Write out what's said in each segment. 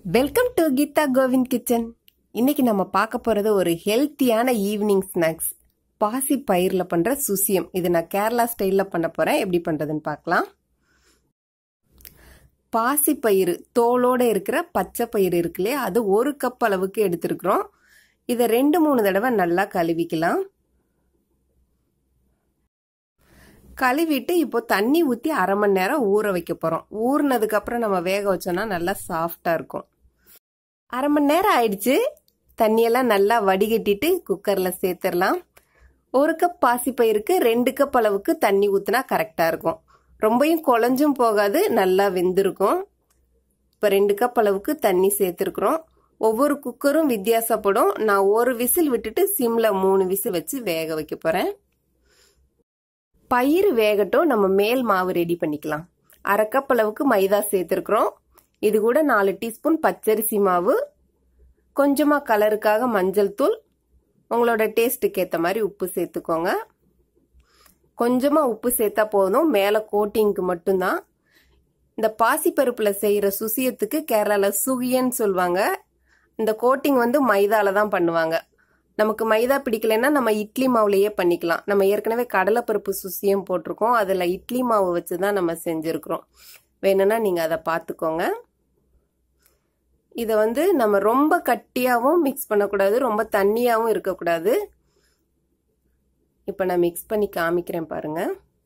welcome to Geetha Govind kitchen இன்னைக்கு நம்ம பார்க்க போறது ஒரு ஹெல்த்தியான ஈவினிங் ஸ்நாக்ஸ் பாசி பயிரில் பண்ற சுசியம் இது நான் கேரளா ஸ்டைலில் பண்ண போறேன் எப்படி பண்றதுன்னு பார்க்கலாம் பாசி பயிறு தோலோட இருக்கிற பச்சை பயிறு இருக்கு இல்லையா அது ஒரு கப் அளவுக்கு எடுத்திருக்கிறோம் இதை ரெண்டு மூணு தடவை நல்லா கழுவிக்கலாம் கழுவிட்டு இப்போ தண்ணி ஊற்றி அரை மணி நேரம் ஊற வைக்க போகிறோம் ஊறினதுக்கு அப்புறம் நம்ம வேக வச்சோம்னா நல்லா சாஃப்டாக இருக்கும் அரை மணி நேரம் ஆயிடுச்சு தண்ணியெல்லாம் நல்லா வடிகட்டிட்டு குக்கரில் சேர்த்துடலாம் ஒரு கப் பாசிப்பயிருக்கு ரெண்டு கப் அளவுக்கு தண்ணி ஊற்றினா கரெக்டாக இருக்கும் ரொம்பையும் குழஞ்சும் போகாது நல்லா வெந்திருக்கும் இப்போ ரெண்டு கப் அளவுக்கு தண்ணி சேர்த்துருக்குறோம் ஒவ்வொரு குக்கரும் வித்தியாசப்படும் நான் ஒரு விசில் விட்டுட்டு சிம்ல மூணு விசில் வச்சு வேக வைக்க போகிறேன் பயிர் வேகட்டும் நம்ம மேல் மாவு ரெடி பண்ணிக்கலாம் அரை கப் அளவுக்கு மைதா சேர்த்துருக்குறோம் இது கூட நாலு டீஸ்பூன் பச்சரிசி மாவு கொஞ்சமாக கலருக்காக மஞ்சள் தூள் உங்களோட டேஸ்ட்டுக்கு ஏற்ற மாதிரி உப்பு சேர்த்துக்கோங்க கொஞ்சமாக உப்பு சேர்த்தா போதும் மேலே கோட்டிங்க்கு மட்டும்தான் இந்த பாசிப்பருப்பில் செய்கிற சுசியத்துக்கு கேரளாவில் சுகியன்னு சொல்லுவாங்க இந்த கோட்டிங் வந்து மைதால தான் பண்ணுவாங்க நமக்கு மைதா பிடிக்கலைன்னா நம்ம இட்லி மாவுலேயே பண்ணிக்கலாம் நம்ம ஏற்கனவே கடலைப்பருப்பு சுசியம் போட்டிருக்கோம் அதில் இட்லி மாவு வச்சு தான் நம்ம செஞ்சுருக்குறோம் வேணும்னா நீங்கள் அதை பார்த்துக்கோங்க இதை வந்து நம்ம ரொம்ப கட்டியாகவும் மிக்ஸ் பண்ணக்கூடாது ரொம்ப தண்ணியாகவும் இருக்கக்கூடாது இப்போ நான் மிக்ஸ் பண்ணி காமிக்கிறேன் பாருங்க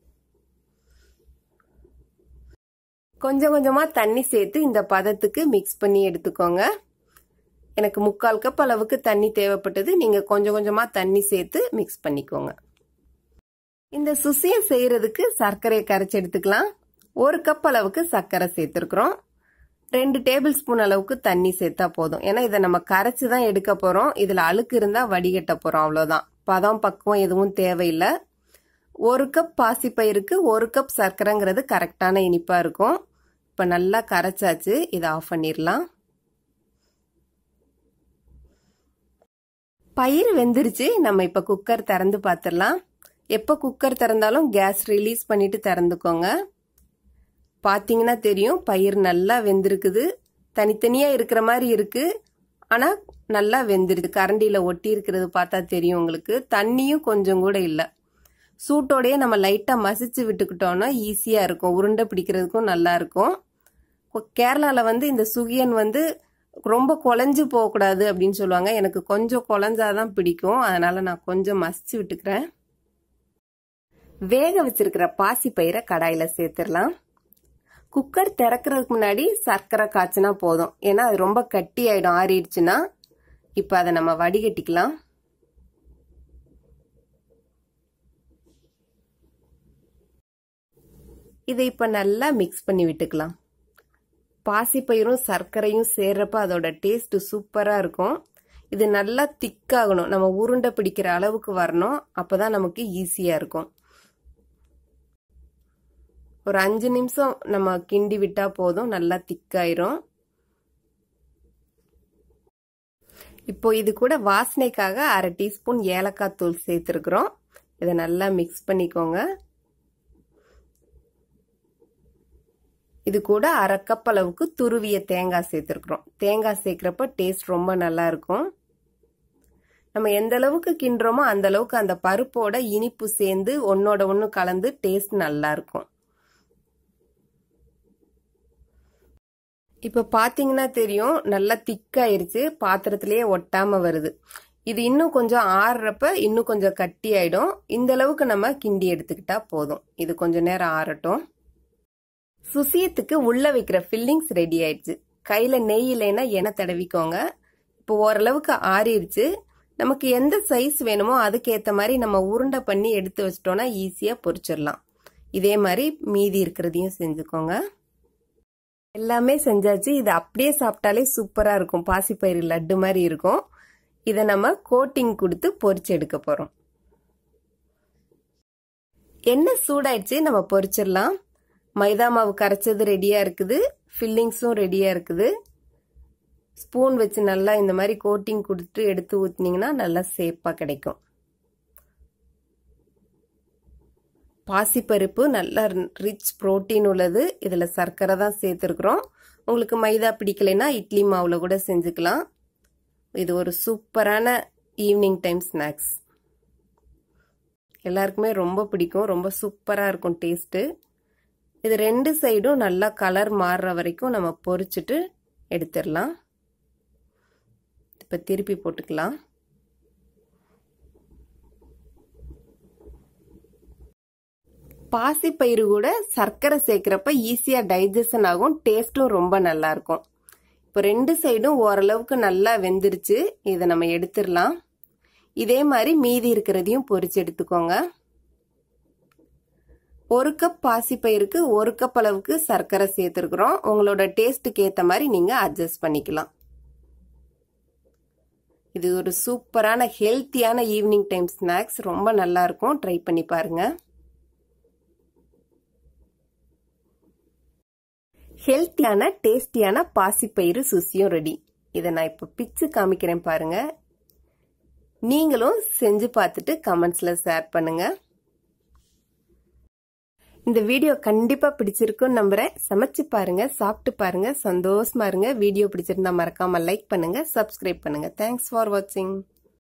கொஞ்சம் கொஞ்சமாக தண்ணி சேர்த்து இந்த பதத்துக்கு மிக்ஸ் பண்ணி எடுத்துக்கோங்க எனக்கு முக்கால் கப் அளவுக்கு தண்ணி தேவைப்பட்டது நீங்கள் கொஞ்சம் கொஞ்சமாக தண்ணி சேர்த்து மிக்ஸ் பண்ணிக்கோங்க இந்த சுசியை செய்யறதுக்கு சர்க்கரையை கரைச்சி எடுத்துக்கலாம் ஒரு கப் அளவுக்கு சர்க்கரை சேர்த்துருக்குறோம் ரெண்டு டேபிள் ஸ்பூன் அளவுக்கு தண்ணி சேர்த்தா போதும் ஏன்னா இதை நம்ம கரைச்சி தான் எடுக்க போகிறோம் இதில் அழுக்கு இருந்தால் வடிகட்ட போகிறோம் அவ்வளோதான் பதம் பக்குவம் எதுவும் தேவையில்லை ஒரு கப் பாசிப்பயிருக்கு ஒரு கப் சர்க்கரைங்கிறது கரெக்டான இனிப்பாக இருக்கும் இப்போ நல்லா கரைச்சாச்சு இதை ஆஃப் பண்ணிடலாம் பயிர் வெந்துருச்சு நம்ம இப்போ குக்கர் திறந்து பார்த்துடலாம் எப்போ குக்கர் திறந்தாலும் கேஸ் ரிலீஸ் பண்ணிட்டு திறந்துக்கோங்க பார்த்தீங்கன்னா தெரியும் பயிர் நல்லா வெந்திருக்குது தனித்தனியாக இருக்கிற மாதிரி இருக்கு ஆனால் நல்லா வெந்துருது கரண்டியில் ஒட்டி இருக்கிறது பார்த்தா தெரியும் உங்களுக்கு தண்ணியும் கொஞ்சம் கூட இல்லை சூட்டோடையே நம்ம லைட்டாக மசிச்சு விட்டுக்கிட்டோம்னா ஈஸியாக இருக்கும் உருண்டை பிடிக்கிறதுக்கும் நல்லா இருக்கும் கேரளாவில் வந்து இந்த சுகியன் வந்து ரொம்ப குழஞ்சு போகக்கூடாது அப்படின்னு சொல்லுவாங்க எனக்கு கொஞ்சம் குழஞ்சாதான் பிடிக்கும் அதனால நான் கொஞ்சம் மசிச்சு விட்டுக்கிறேன் வேக வச்சிருக்கிற பாசி பயிரை கடாயில் சேர்த்துடலாம் குக்கர் திறக்கிறதுக்கு முன்னாடி சர்க்கரை காய்ச்சினா போதும் ஏன்னா அது ரொம்ப கட்டி ஆயிடும் ஆறிடுச்சுன்னா இப்போ அதை நம்ம வடிகட்டிக்கலாம் இதை இப்போ நல்லா மிக்ஸ் பண்ணி விட்டுக்கலாம் பாசிப்பயிரும் சர்க்கரையும் சேர்றப்ப அதோட டேஸ்ட் சூப்பராக இருக்கும் இது நல்லா திக்காகணும் நம்ம உருண்டை பிடிக்கிற அளவுக்கு வரணும் அப்போதான் நமக்கு ஈஸியாக இருக்கும் ஒரு அஞ்சு நிமிஷம் நம்ம கிண்டி விட்டா போதும் நல்லா திக்காயிரும் இப்போ இது கூட வாசனைக்காக அரை டீஸ்பூன் ஏலக்காய் தூள் சேர்த்துருக்குறோம் இதை நல்லா மிக்ஸ் பண்ணிக்கோங்க இது கூட அரை கப் அளவுக்கு துருவிய தேங்காய் சேர்த்துருக்குறோம் தேங்காய் சேர்க்குறப்ப டேஸ்ட் ரொம்ப நல்லா இருக்கும் நம்ம எந்த அளவுக்கு கிண்டுறோமோ அந்த அளவுக்கு அந்த பருப்போட இனிப்பு சேர்ந்து ஒன்னோட ஒன்று கலந்து டேஸ்ட் நல்லா இருக்கும் இப்போ பார்த்தீங்கன்னா தெரியும் நல்லா திக்காயிருச்சு பாத்திரத்திலேயே ஒட்டாம வருது இது இன்னும் கொஞ்சம் ஆறுறப்ப இன்னும் கொஞ்சம் கட்டி ஆயிடும் இந்த அளவுக்கு நம்ம கிண்டி எடுத்துக்கிட்டா போதும் இது கொஞ்சம் நேரம் ஆறட்டும் சுசியத்துக்கு உள்ள வைக்கிற ஃபில்லிங்ஸ் ரெடி ஆயிடுச்சு கையில நெய் இல்லைன்னா எண்ணெய் தடவிக்கோங்க இப்போ ஓரளவுக்கு ஆறிடுச்சு நமக்கு எந்த சைஸ் வேணுமோ அதுக்கேற்ற மாதிரி நம்ம உருண்டை பண்ணி எடுத்து வச்சிட்டோம்னா ஈஸியாக பொரிச்சிடலாம் இதே மாதிரி மீதி இருக்கிறதையும் செஞ்சுக்கோங்க எல்லாமே செஞ்சாச்சு இது அப்படியே சாப்பிட்டாலே சூப்பராக இருக்கும் பாசிப்பயிறு லட்டு மாதிரி இருக்கும் இதை நம்ம கோட்டிங் கொடுத்து பொரிச்சு எடுக்க போகிறோம் எண்ணெய் சூடாயிடுச்சு நம்ம பொரிச்சிடலாம் மைதா மாவு கரைச்சது ரெடியாக இருக்குது ஃபில்லிங்ஸும் ரெடியாக இருக்குது ஸ்பூன் வச்சு நல்லா இந்த மாதிரி கோட்டிங் கொடுத்து எடுத்து ஊற்றினீங்கன்னா நல்லா சேஃபாக கிடைக்கும் பாசிப்பருப்பு நல்ல ரிச் ப்ரோட்டீன் உள்ளது இதில் சர்க்கரை தான் சேர்த்துருக்குறோம் உங்களுக்கு மைதா பிடிக்கலைன்னா இட்லி மாவில் கூட செஞ்சுக்கலாம் இது ஒரு சூப்பரான ஈவினிங் டைம் ஸ்நாக்ஸ் எல்லாருக்குமே ரொம்ப பிடிக்கும் ரொம்ப சூப்பராக இருக்கும் டேஸ்ட்டு இது ரெண்டு சைடும் நல்லா கலர் மாறுற வரைக்கும் நம்ம பொரிச்சிட்டு எடுத்துடலாம் இப்போ திருப்பி போட்டுக்கலாம் பாசிப்பயிறு கூட சர்க்கரை சேர்க்குறப்ப ஈஸியாக டைஜஷன் ஆகும் டேஸ்ட்டும் ரொம்ப நல்லா இருக்கும் இப்போ ரெண்டு சைடும் ஓரளவுக்கு நல்லா வெந்துருச்சு இதை நம்ம எடுத்துடலாம் இதே மாதிரி மீதி இருக்கிறதையும் பொரிச்சு எடுத்துக்கோங்க ஒரு கப் பாசிப்பயிருக்கு ஒரு கப் அளவுக்கு சர்க்கரை சேர்த்துருக்குறோம் உங்களோட டேஸ்ட்டுக்கு ஏற்ற மாதிரி நீங்கள் அட்ஜஸ்ட் பண்ணிக்கலாம் இது ஒரு சூப்பரான ஹெல்த்தியான ஈவினிங் டைம் ஸ்நாக்ஸ் ரொம்ப நல்லா இருக்கும் ட்ரை பண்ணி பாருங்க ஹெல்த்தியான டேஸ்டியான பாசிப்பயிறு சுசியும் ரெடி இதை நான் இப்போ பிச்சு காமிக்கிறேன் பாருங்க நீங்களும் செஞ்சு பார்த்துட்டு கமெண்ட்ஸ்ல ஷேர் பண்ணுங்க இந்த வீடியோ கண்டிப்பா பிடிச்சிருக்குன்னு நம்புறேன் சமைச்சு பாருங்க சாப்பிட்டு பாருங்க சந்தோஷமா இருங்க வீடியோ பிடிச்சிருந்தா மறக்காம லைக் பண்ணுங்க சப்ஸ்கிரைப் பண்ணுங்க தேங்க்ஸ் ஃபார் வாட்சிங்